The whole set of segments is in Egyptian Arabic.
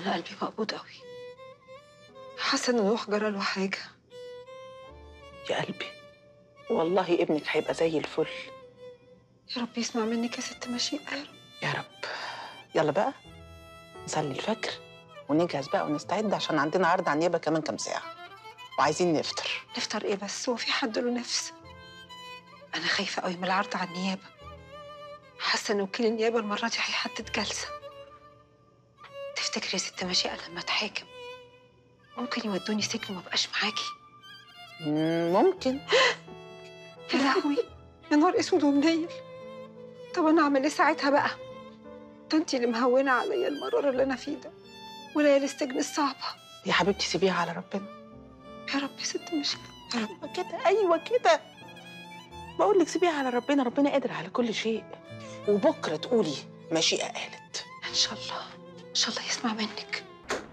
انا قلبي مقبوض قوي حاسه ان نوح جرى له حاجه يا قلبي والله ابنك هيبقى زي الفل يا رب يسمع منك يا ست مشيئه يا رب يا رب يلا بقى نصلي الفجر ونجهز بقى ونستعد عشان عندنا عرض على النيابه كمان كام ساعه وعايزين نفطر نفطر ايه بس هو في حد له نفس انا خايفه قوي من العرض على النيابه حاسه ان وكيل النيابه المره دي هيحدد جلسه تفتكري يا ست مشيئه لما اتحاكم ممكن يودوني سجن وما بقاش معاكي مم، ممكن يا لهوي يا نهار اسود ومنيل طب انا اعمل ايه ساعتها بقى ده انتي اللي مهونه عليا المرار اللي انا فيه ده وليالي السجن الصعبه يا حبيبتي سيبيها على ربنا يا رب يا ست مشيئه يا رب أيوة كده ايوه كده بقول لك سيبيها على ربنا ربنا قادر على كل شيء وبكره تقولي مشيئه قالت ان شاء الله ان شاء الله يسمع منك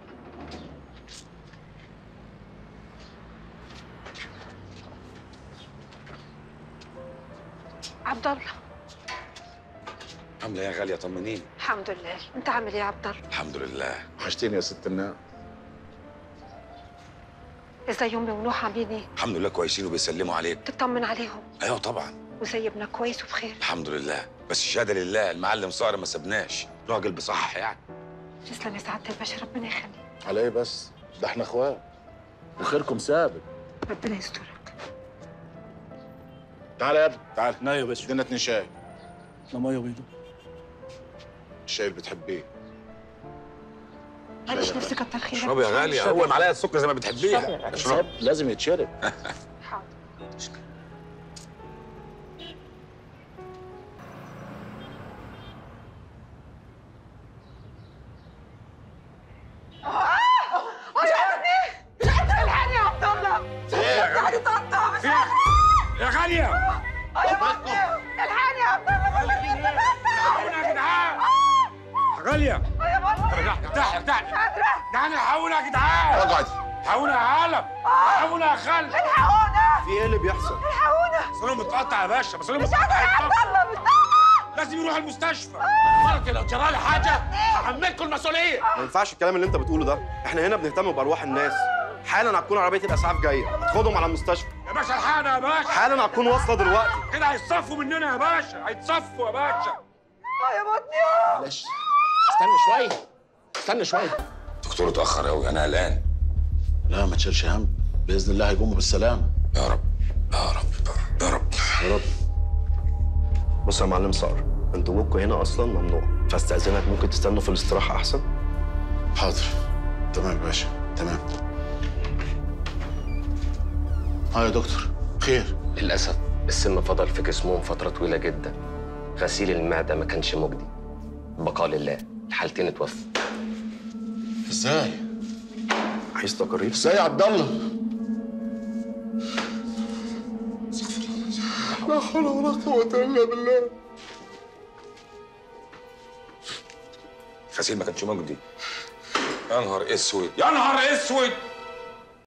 عبد الله عامله ايه يا غاليه طمنيني الحمد لله انت عامل ايه يا عبد الله الحمد لله وحشتيني يا ست النعم ازاي امي ونوح عاملين ايه الحمد لله كويسين وبيسلموا عليك تطمن عليهم ايوه طبعا وزي ابنك كويس وبخير الحمد لله بس الشهاده لله المعلم صار ما سبناش راجل بصح يعني تسلم يا سعاده الباشا ربنا يخليك على ايه بس ده احنا اخوات وخيركم ثابت ربنا يسترك تعال يا ابني تعال لا يا باشا ادينا اتنين شاي لا ميه بيضة الشاي اللي بتحبيه معلش نفسي كتر خيرك اشربي يا غاليه هو معلقه السكر زي ما بتحبيها اشربي. اشرب لازم يتشرب حاضر يا غاليه الحقني يا عبد الله الحقونا يا جدعان غاليه ارتاح ارتاح جدعان الحقونا يا جدعان اقعد الحقونا يا عالم الحقونا يا خال في ايه اللي بيحصل؟ صالون متقطع يا باشا صالون مش قادر يا عبد الله مش لازم يروح المستشفى مرتي لو جرى لي حاجه هحملكم المسؤوليه ما ينفعش الكلام اللي انت بتقوله ده احنا هنا بنهتم بارواح الناس حالا هتكون عربيه الاسعاف جايه خدهم على المستشفى يا باشا الحقنا يا باشا حالا هتكون واصله دلوقتي كده هيتصفوا مننا يا باشا هيتصفوا يا باشا معلش استنى شويه استنى شويه دكتور اتاخر قوي انا قلقان لا ما تشيلش هم باذن الله هيقوموا بالسلامه يا رب يا رب يا رب يا رب بص يا معلم صقر انتوا وجودكم هنا اصلا ممنوع فاستاذنك ممكن تستنوا في الاستراحه احسن حاضر تمام يا باشا تمام اه يا دكتور خير للأسف السم فضل في جسمهم فترة طويلة جدا غسيل المعدة ما كانش مجدي بقاء لله الحالتين اتوفوا ازاي عايز تقارير ازاي يا عبد الله لا حول ولا قوه الا بالله غسيل ما كانش مجدي يا نهار اسود يا نهار اسود